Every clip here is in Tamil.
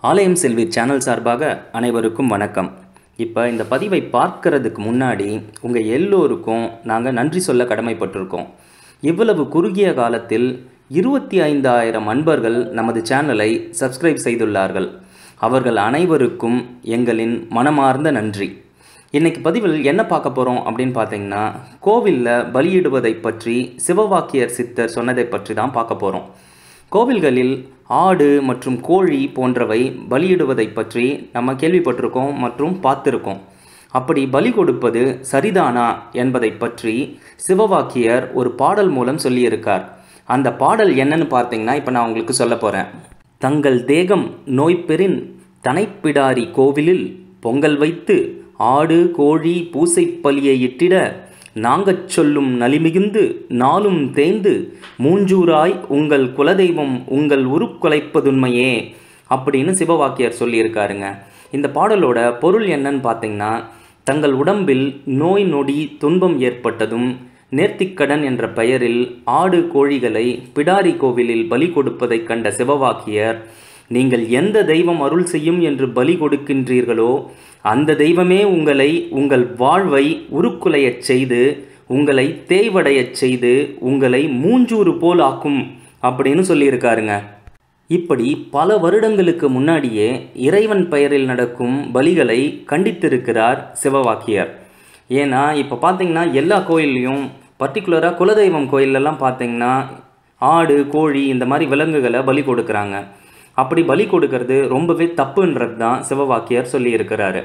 ஆலயம் செல்வி சேனல் சார்பாக அனைவருக்கும் வணக்கம் இப்போ இந்த பதிவை பார்க்கறதுக்கு முன்னாடி உங்கள் எல்லோருக்கும் நாங்கள் நன்றி சொல்ல கடமைப்பட்டிருக்கோம் இவ்வளவு குறுகிய காலத்தில் இருபத்தி ஐந்தாயிரம் அன்பர்கள் நமது சேனலை சப்ஸ்கிரைப் செய்துள்ளார்கள் அவர்கள் அனைவருக்கும் எங்களின் மனமார்ந்த நன்றி இன்னைக்கு பதிவில் என்ன பார்க்க போகிறோம் அப்படின்னு பார்த்தீங்கன்னா கோவிலில் பலியிடுவதை பற்றி சிவவாக்கியர் சித்தர் சொன்னதை பற்றி தான் பார்க்க போகிறோம் கோவில்களில் ஆடு மற்றும் கோழி போன்றவை பலியிடுவதை பற்றி நம்ம கேள்விப்பட்டிருக்கோம் மற்றும் பார்த்துருக்கோம் அப்படி பலி கொடுப்பது சரிதானா என்பதை பற்றி சிவவாக்கியர் ஒரு பாடல் மூலம் சொல்லியிருக்கார் அந்த பாடல் என்னன்னு பார்த்தீங்கன்னா இப்போ நான் உங்களுக்கு சொல்ல போகிறேன் தங்கள் தேகம் நோய்பெறின் தனைப்பிடாரி கோவிலில் பொங்கல் வைத்து ஆடு கோழி பூசைப் பலியை இட்டிட நாங்கச் சொல்லும் நலிமிகுந்து நாளும் தேய்ந்து மூஞ்சூராய் உங்கள் குலதெய்வம் உங்கள் உருக்குலைப்பதுண்மையே அப்படின்னு சிவவாக்கியர் சொல்லியிருக்காருங்க இந்த பாடலோட பொருள் என்னன்னு பார்த்தீங்கன்னா தங்கள் உடம்பில் நோய் நொடி துன்பம் ஏற்பட்டதும் நேர்த்திக்கடன் என்ற பெயரில் ஆடு கோழிகளை பிடாரி கோவிலில் பலி கொடுப்பதைக் கண்ட சிவவாக்கியர் நீங்கள் எந்த தெய்வம் அருள் செய்யும் என்று பலி கொடுக்கின்றீர்களோ அந்த தெய்வமே உங்களை உங்கள் வாழ்வை உருக்குலையச் செய்து உங்களை தேய்வடையச் செய்து உங்களை மூஞ்சூறு போல் ஆக்கும் அப்படின்னு சொல்லியிருக்காருங்க இப்படி பல வருடங்களுக்கு முன்னாடியே இறைவன் பெயரில் நடக்கும் பலிகளை கண்டித்திருக்கிறார் சிவவாக்கியர் ஏன்னா இப்போ பார்த்தீங்கன்னா எல்லா கோயில்லையும் பர்டிகுலராக குலதெய்வம் கோயிலெல்லாம் பார்த்தீங்கன்னா ஆடு கோழி இந்த மாதிரி விலங்குகளை பலி கொடுக்குறாங்க அப்படி பலி கொடுக்கறது ரொம்பவே தப்புன்றது தான் சிவவாக்கியர் சொல்லியிருக்கிறாரு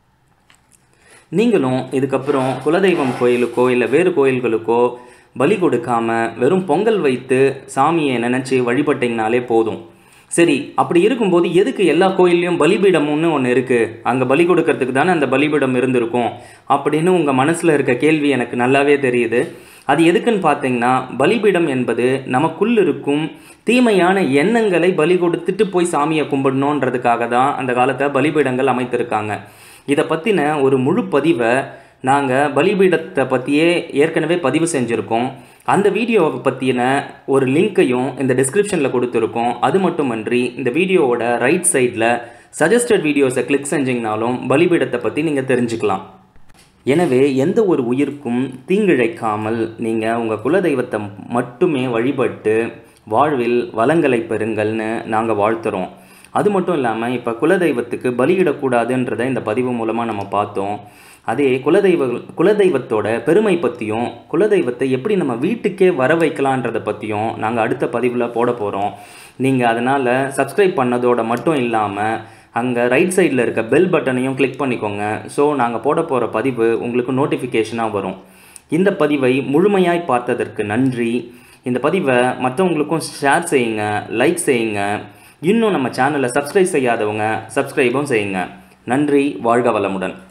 நீங்களும் இதுக்கப்புறம் குலதெய்வம் கோயிலுக்கோ இல்லை வேறு கோயில்களுக்கோ பலி கொடுக்காம வெறும் பொங்கல் வைத்து சாமியை நினச்சி வழிபட்டிங்கனாலே போதும் சரி அப்படி இருக்கும்போது எதுக்கு எல்லா கோயில்லையும் பலிபீடம்னு ஒன்று இருக்குது அங்கே பலி கொடுக்கறதுக்கு தானே அந்த பலிபீடம் இருந்திருக்கும் அப்படின்னு உங்கள் மனசில் இருக்க கேள்வி எனக்கு நல்லாவே தெரியுது அது எதுக்குன்னு பார்த்தீங்கன்னா பலிபீடம் என்பது நமக்குள் இருக்கும் தீமையான எண்ணங்களை பலி கொடுத்துட்டு போய் சாமியை கும்பிடணுன்றதுக்காக தான் அந்த காலத்தை பலிபீடங்கள் அமைத்திருக்காங்க இதை பற்றின ஒரு முழு பதிவை நாங்கள் பலிபீடத்தை பற்றியே ஏற்கனவே பதிவு செஞ்சுருக்கோம் அந்த வீடியோவை பற்றின ஒரு லிங்க்கையும் இந்த டிஸ்கிரிப்ஷனில் கொடுத்துருக்கோம் அது மட்டுமன்றி இந்த வீடியோவோட ரைட் சைடில் சஜஸ்டட் வீடியோஸை கிளிக் செஞ்சிங்கனாலும் பலிபீடத்தை பற்றி நீங்கள் தெரிஞ்சுக்கலாம் எனவே எந்த ஒரு உயிர்க்கும் தீங்கிழைக்காமல் நீங்கள் உங்கள் குலதெய்வத்தை மட்டுமே வழிபட்டு வாழ்வில் வளங்களை பெறுங்கள்னு நாங்கள் வாழ்த்துறோம் அது மட்டும் இல்லாமல் இப்போ குலதெய்வத்துக்கு பலியிடக்கூடாதுன்றதை இந்த பதிவு மூலமாக நம்ம பார்த்தோம் அதே குலதெய்வ குலதெய்வத்தோட பெருமை பற்றியும் குலதெய்வத்தை எப்படி நம்ம வீட்டுக்கே வர வைக்கலான்றதை பற்றியும் நாங்கள் அடுத்த பதிவில் போட போகிறோம் நீங்கள் அதனால் சப்ஸ்கிரைப் பண்ணதோட மட்டும் இல்லாமல் அங்கே ரைட் சைடில் இருக்க பெல் பட்டனையும் கிளிக் பண்ணிக்கோங்க ஸோ நாங்கள் போட போகிற பதிவு உங்களுக்கு நோட்டிஃபிகேஷனாக வரும் இந்த பதிவை முழுமையாய் பார்த்ததற்கு நன்றி இந்த பதிவை மற்றவங்களுக்கும் ஷேர் செய்யுங்க லைக் செய்யுங்க இன்னும் நம்ம சேனலை சப்ஸ்கிரைப் செய்யாதவங்க சப்ஸ்கிரைபும் செய்யுங்க நன்றி வாழ்க வளமுடன்